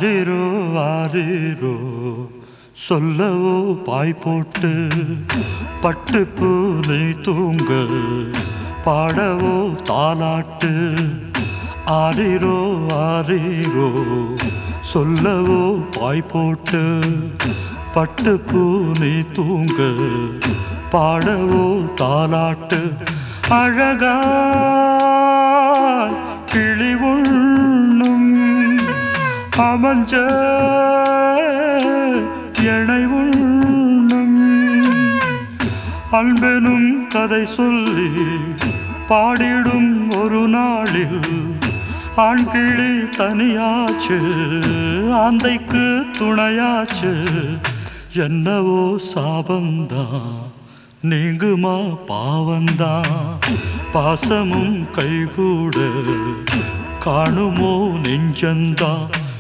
ஆரிரோ ஆரிரோ சொல்லவோ பாய் போட்டு பட்டு பூனை தூங்க பாடவோ தாலாட்டு ஆரிரோ ஆரிரோ சொல்லவோ பாய் போட்டு பட்டு பூனை தூங்க பாடவோ தாலாட்டு அழகாய் கிளி உண்ணும் அமஞ்ச எனை உண்ணும் அன்பெனும் கதை சொல்லி பாடிடும் ஒரு நாளில் ஆண் கிளி தனியாச்சு ஆந்தைக்கு துணையாச்சு என்னவோ சாபந்தான் நீங்குமா பாவந்தான் பாசமும் கைகூட காணுமோ நெஞ்சந்தா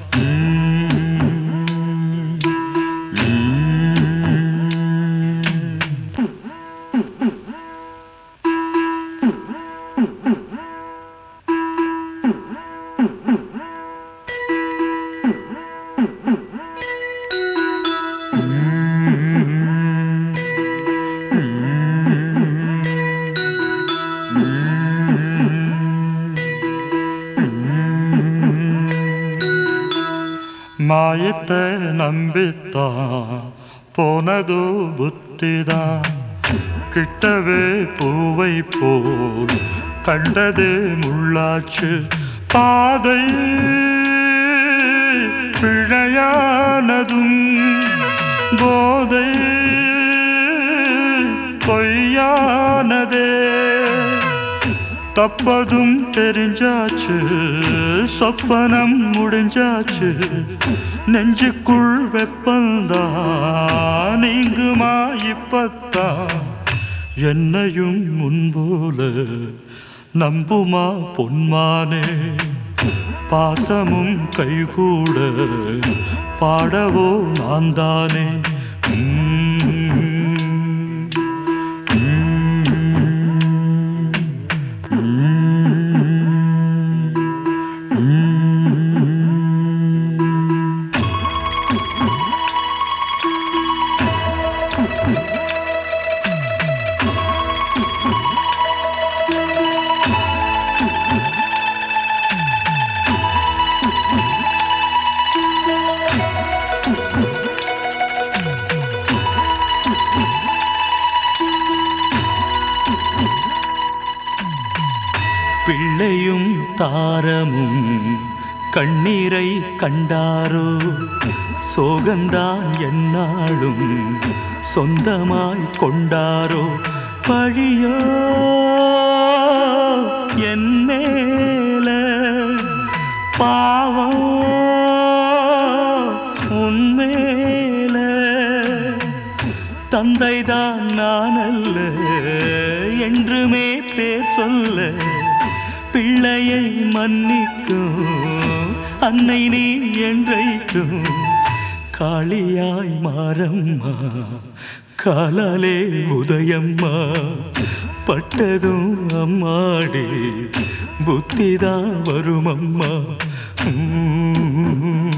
மாயத்தை நம்பித்தான் போனதோ புத்திதான் கிட்டவே பூவை போல் கண்டது முள்ளாச்சு பாதை பிழையானதும் போதை பொய்யானதே தப்பதும் தெரிஞ்சாச்சு சொப்பனம் முடிஞ்சாச்சு நெஞ்சுக்குள் வெப்பந்தான் நீங்குமா இப்பத்தான் என்னையும் முன்போல நம்புமா பொன்மானே பாசமும் கைகூட பாடவோ நான் தானே பிள்ளையும் தாரமும் கண்ணீரை கண்டாரோ சோகந்தான் என்னாலும் சொந்தமாய் கொண்டாரோ பழியோ என் மேல பாவம் உன்மேல தந்தைதான் நான் அல்ல என்றுமே பேர் சொல்ல பிள்ளையை மன்னிக்கும் அன்னை நீ என்றைக்கும் காளியாய் மாறம்மா காலாலே உதயம்மா பட்டதும் அம்மாடி புத்திதான் வரும் அம்மா உம்